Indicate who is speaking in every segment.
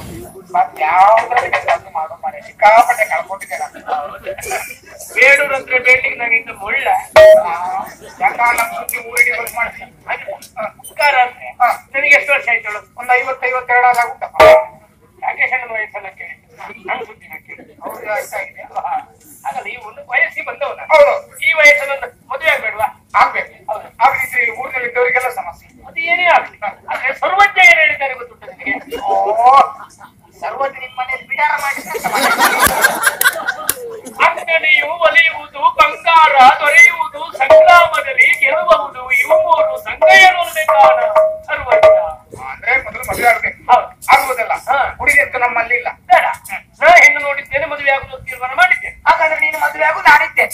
Speaker 1: ಮತ್ತೆ ಯಾವ್ದ್ರಲ್ಲಿ ಬೇಕಾದ್ರೂ ಮಾಡೋ ಮಾರೆ ಸಿಕ್ಕಾಪಟ್ಟೆ ಕಳ್ಕೊಂಡಿದ್ದೆ ನಾನು
Speaker 2: ಬೇಡೂರ್ ಹತ್ರ ಬೇಟಿಗೆ ನಂಗಿಂತ ಮುಳ್ಳ
Speaker 1: ಯಾಕ ನಮ್ ಸುದ್ದಿ ಊರಿಗೆ ಬಂದ್ ಮಾಡ್ತೀನಿ
Speaker 2: ಉಪಕಾರ ಅಂದ್ರೆ
Speaker 1: ಹಾ.
Speaker 2: ನನಗೆ ಎಷ್ಟು ವರ್ಷ ಆಯ್ತು
Speaker 1: ಒಂದ್ ಐವತ್ತು ಐವತ್ತೆರಡು ಆಗುತ್ತಪ್ಪ
Speaker 2: ಯಾಕೆ ಸಣ್ಣ ವಯಸ್ಸಲ್ಲ ಕೇಳಿ ನನ್ನ ಸುದ್ದಿನ ಕೇಳಿ
Speaker 1: ಹೌದು ಆಗಿದೆ
Speaker 2: ಹಾಗಲ್ಲ ಈ ಒಂದು ವಯಸ್ಸಿಗೆ ಬಂದವನ
Speaker 1: ಹೌದು
Speaker 2: ಈ ವಯಸ್ಸಲ್ಲಿ ಮದುವೆ ಆಗ್ಬೇಡ್ವಾ
Speaker 1: ಆಗ್ಬೇಕು
Speaker 2: ಹೌದು.
Speaker 1: ಆಗ್ಲಿದ್ರೆ ಊರಿನಲ್ಲಿ ಇದ್ದವರಿಗೆಲ್ಲ ಸಮಸ್ಯೆ
Speaker 2: ಅದು ಏನೇ ಆಗಲಿ ಆದ್ರೆ ಸರ್ವಜ್ಞ ಏನ್ ಹೇಳಿದ್ದಾರೆ ಗೊತ್ತುಂಟ ನಿನಗೆ
Speaker 1: ಓ ಸರ್ವಜ್ಞ ನಿಮ್ಮ ಮನೆಯಲ್ಲಿ ಬಿಡಾರ ಮಾಡಿದ್ರೆ
Speaker 2: ಅಂಗನೆಯು ಒಲಿಯುವುದು ಬಂಗಾರ ದೊರೆಯುವುದು ಸಂಗ್ರಾಮದಲ್ಲಿ ಗೆಲ್ಲಬಹುದು ಇವು ಮೂರು ಸಂಗಯ್ಯನೊಂದೇ ಕಾಣ ಸರ್ವಜ್ಞ
Speaker 1: ಅಂದ್ರೆ ಮೊದಲು ಮದುವೆ ಆಗ್ಬೇಕು
Speaker 2: ಹೌದು
Speaker 1: ಆಗುವುದಲ್ಲ
Speaker 2: ಹಾ.
Speaker 1: ಹುಡುಗಿ ಅಂತ ನಮ್ಮಲ್ಲಿ ಇಲ್ಲ
Speaker 2: ಬೇಡ ನಾ ಹೆಣ್ಣು ನೋಡಿದ್ದೇನೆ ಮದುವೆ ಆಗುವುದು ಅಂತ ತೀರ್ಮಾನ ಮಾಡಿದ್ದೇನೆ
Speaker 1: ಹಾಗಾದ್ರೆ ನೀನು ಮದುವೆ ಆಗು ನಾನಿದ್ದೆ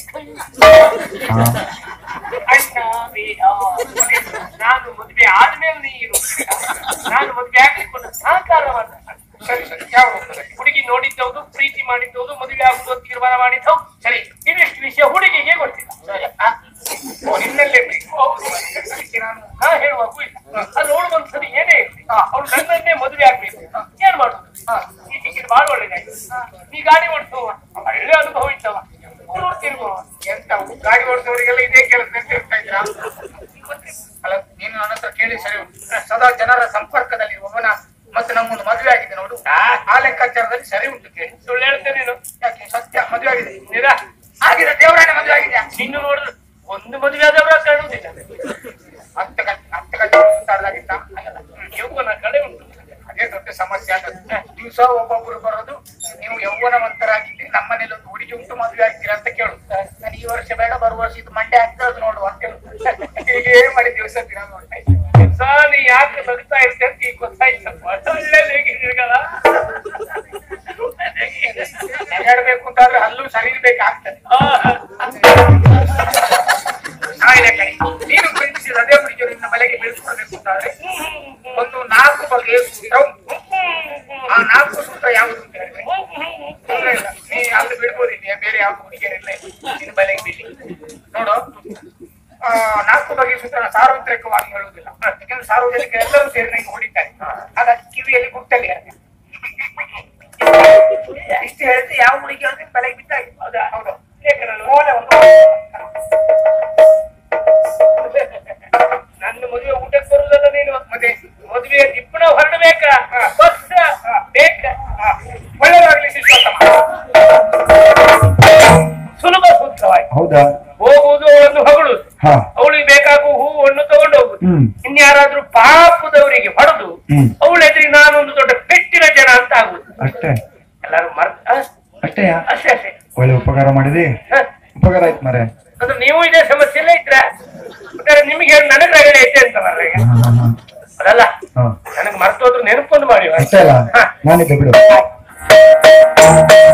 Speaker 2: ಅಣ್ಣ ಬೇಡ ನಾನು ಮದುವೆ ಆದ್ಮೇಲೆ ನೀರು ನಾನು ಮದುವೆ ಆಗ್ಲಿಕ್ಕೆ ಒಂದು ಸಹಕಾರವನ್ನ
Speaker 1: ಸರಿ ಸರಿ ಯಾವ ಹೋಗ್ತದೆ
Speaker 2: ಹುಡುಗಿ ನೋಡಿದ್ದವುದು ಪ್ರೀತಿ ಮಾಡಿದ್ದವುದು ಮದುವೆ ಆಗುವುದು ಅಂತ ತೀರ್ಮಾನ ಮಾಡಿದ್ದವು ಸರಿ ಇದಿಷ್ಟು ವಿಷಯ ಹುಡುಗಿಗೆ ಗೊತ್ತಿಲ್ಲ
Speaker 1: ಸರಿ ಆ? ಓ ನಿನ್ನಲ್ಲೇ ಬೇಕು ಅದಕ್ಕೆ ನಾನು
Speaker 2: ನಾ ಹೇಳುವಾಗೂ ಇಲ್ಲ ಅಲ್ಲಿ ಅವಳು ಒಂದ್ಸರಿ ಏನೇ ಇರಲಿ
Speaker 1: ಹಾ.
Speaker 2: ಅವಳು ನನ್ನನ್ನೇ ಮದುವೆ ಆಗ್ಬೇಕು ಏನ್ ಮಾಡುದು
Speaker 1: ಹಾ.
Speaker 2: ಈ ಹೀಗೆ ಬಾಳ ಒಳ್ಳೆದಾಯ್ತು ನೀ ಗಾಡಿ ಓಡಿಸುವ ಒಳ್ಳೆ ಅನುಭವ ಇದ್ದವ ಊರು ತಿರುಗುವ
Speaker 1: ಎಂತ ಗಾಡಿ ಓಡಿಸೋರಿಗೆಲ್ಲ ಇದೇ ಕೆಲಸ ಅಂತ ಹೇಳ್ತಾ ಇದ್ದೀರಾ ಅಲ್ಲ ನೀನು ನನ್ನ ಹತ್ರ ಕೇಳಿ ಸರಿ ಉಂಟು ಸದಾ ಜನರ ಸಂಪರ್ಕದಲ್ಲಿರುವವನ ಮತ್ತೆ ನಮ್ಮೊಂದು ಮದುವೆ ಆಗಿದೆ ನೋಡು ಆ ಲೆಕ್ಕಾಚಾರದಲ್ಲಿ ಸರಿ ಉಂಟು ಕೇಳಿ
Speaker 2: ಸುಳ್ಳು ಹೇಳ್ತೇನೆ ನೀನು
Speaker 1: ಯಾಕೆ ಸತ್ಯ ಮದುವೆ ಆಗಿದೆ
Speaker 2: ನಿರಾ
Speaker 1: ಆಗಿದೆ ದೇವರಾಣೆ ಮದುವೆ ಆಗಿದ್ಯಾ
Speaker 2: ನಿನ್ನು ನೋಡಿದ್ರೆ ಒಂದು ಮದುವೆ ಆದವರ ಕಾಣುವುದಿಲ್ಲ
Speaker 1: ಹತ್ತು ಗಂಟೆ ಹತ್ತು ಗಂಟೆ ಮಾತಾಡ್ಲಾಗಿತ್ತ
Speaker 2: ಹಾಗಲ್ಲ ಯೌವನ ಕಡೆ ಉಂಟು
Speaker 1: ಅದೇ ದೊಡ್ಡ ಸಮಸ್ಯೆ ಆಗತ್ತೆ ದಿವಸ ಒಬ್ಬೊಬ್ರು ಬರೋದು ನೀವು ಯೌವನವಂತರಾಗಿದ್ರಿ ನಮ್ಮನೇಲಿ ಒಂದು ಹುಡುಗಿ ಉಂಟು ಮದುವೆ ಆಗ್ತೀರಾ ಅಂತ ಕೇಳು ನಾನು ಈ ವರ್ಷ ಬೇಡ ಬರುವ ವರ್ಷ ಇದು ಮಂಡ್ಯ ಆಗ್ತದೆ ನೋಡು ಅಂತ ಹೇಳು ಹೀಗೆ ಮಾಡಿ ದಿವಸ ದಿನ ನೋಡ್ತಾ ಇದ್ದೆ
Speaker 2: ದಿವ್ಸ ನೀ ಯಾಕೆ ನಗ್ತಾ ಇರ್ತೆ ಅಂತ ಈಗ ಗೊತ್ತಾಯ್ತಪ್ಪ ಒಳ್ಳೆ ಹೇಗಿದ್ದೀರಲ್ಲ
Speaker 1: ನಗಾಡ್ಬೇಕು ಅಂತಾದ್ರೆ ಅಲ್ಲೂ ಸರಿ ಇರ್ಬೇಕಾಗ್ತದೆ ಸಾಯಿಲೆ ಕೈ ನೀನು ಪ್ರೀತಿಸಿದ ಅದೇ ಹುಡುಗಿಯರು ನಿನ್ನ ಮನೆಗೆ ಬೀಳ್ಸ್ಕೊಳ್ಬೇಕು ಅಂತಾದ್ರೆ ಒಂದು ನಾಲ್ಕು ಬಗೆಯ ಸೂತ್ರ ಉಂಟು ಆ ನಾಲ್ಕು ಸೂತ್ರ ಯಾವುದು ಅಂತ ಹೇಳಿದ್ರೆ ತೊಂದ್ರೆ ಇಲ್ಲ. ನೀ ಅಲ್ಲಿ ಬಿಡ್ಬೋದು ಇಲ್ಲಿ ಬೇರೆ ಯಾವ ಹುಡುಗಿಯರಿಲ್ಲ ನಿನ್ನ ಬಲೆಗೆ ಬೀಳಿ ನೋಡು ಆ, ನಾಲ್ಕು ಬಗೆಯ ಸೂತ್ರ ಸಾರ್ವತ್ರಿಕವಾಗಿ ಹೇಳುವುದಿಲ್ಲ ಯಾಕಂದ್ರೆ ಸಾರ್ವಜನಿಕ ಎಲ್ಲರೂ ಸೇರಿ ನಂಗೆ ಹೊಡಿತಾರೆ ಹಾಗಾಗಿ ಕಿವಿಯಲ್ಲಿ ಗುಟ್ಟಲ್ಲಿ ಇರುತ್ತೆ. ಇಷ್ಟು ಹೇಳಿದ್ರೆ ಯಾವ ಹುಡುಗಿ ಅವ್ರಿಗೆ ಬಲೆಗೆ ಬಿದ್ದಾಗಿ ಹೌದಾ ಹೌದು ಲೇಖನಗಳು ಓಲೆ ಒಂದು
Speaker 2: ನನ್ನ ಮದುವೆ ಊಟಕ್ಕೆ ಬರುವುದಲ್ಲ ನೀನು
Speaker 1: ಮತ್ತೆ
Speaker 2: ಮದುವೆ ದಿಪ್ಪಣ ಹೊರಡಬೇಕಾ ಬಸ್ ಬೇಕಾ
Speaker 1: ಒಳ್ಳೆದಾಗ್ಲಿ ಶಿಶುವತ್ತಮ
Speaker 2: ಸುಲಭ ಸೂತ್ರವಾಯ್ತು
Speaker 3: ಹೌದಾ
Speaker 2: ಹೋಗುವುದು ಅವಳನ್ನು ಹೊಗಳುದು
Speaker 3: ಹಾ
Speaker 2: ಅವಳಿಗೆ ಬೇಕಾಗುವ ಹೂವನ್ನು ತಗೊಂಡು ಹೋಗುದು
Speaker 3: ಹ್ಮ್
Speaker 2: ಇನ್ಯಾರಾದ್ರೂ ಪಾಪದವರಿಗೆ ಹೊಡೆದು
Speaker 3: ಹ್ಮ್.
Speaker 2: ಅವಳ ಎದುರಿ ನಾನೊಂದು ದೊಡ್ಡ ಪೆಟ್ಟಿನ ಜನ ಅಂತ ಆಗುದು
Speaker 3: ಅಷ್ಟೇ
Speaker 2: ಎಲ್ಲರೂ ಮರ್ತ
Speaker 3: ಅಷ್ಟೇ
Speaker 2: ಅಷ್ಟೇ ಅಷ್ಟೇ
Speaker 3: ಒಳ್ಳೆ ಉಪಕಾರ ಮಾಡಿದಿ
Speaker 2: ಹ?
Speaker 3: ಉಪಕಾರ ಆಯ್ತು ಮರೆ
Speaker 2: ಅಂದ್ರೆ ನೀವು ಇದೇ ಸಮಸ್ಯೆಲ್ಲೇ ಇದ್ರ ಬೇಕಾದ್ರೆ ನಿಮಗೆ ನನಗ್ ರಗಳೆ ಐತೆ ಅಂತ ಮಾರ್ರೆ ಈಗ. ಅದಲ್ಲ
Speaker 3: ಹಾ
Speaker 2: ನನಗ್ ಮರ್ತೋದ್ರು ನೆನಪೊಂದು ಮಾಡಿ
Speaker 3: ಅಷ್ಟೇ ಅಲ್ಲ ನಾನಿದ್ದೆ ಬಿಡು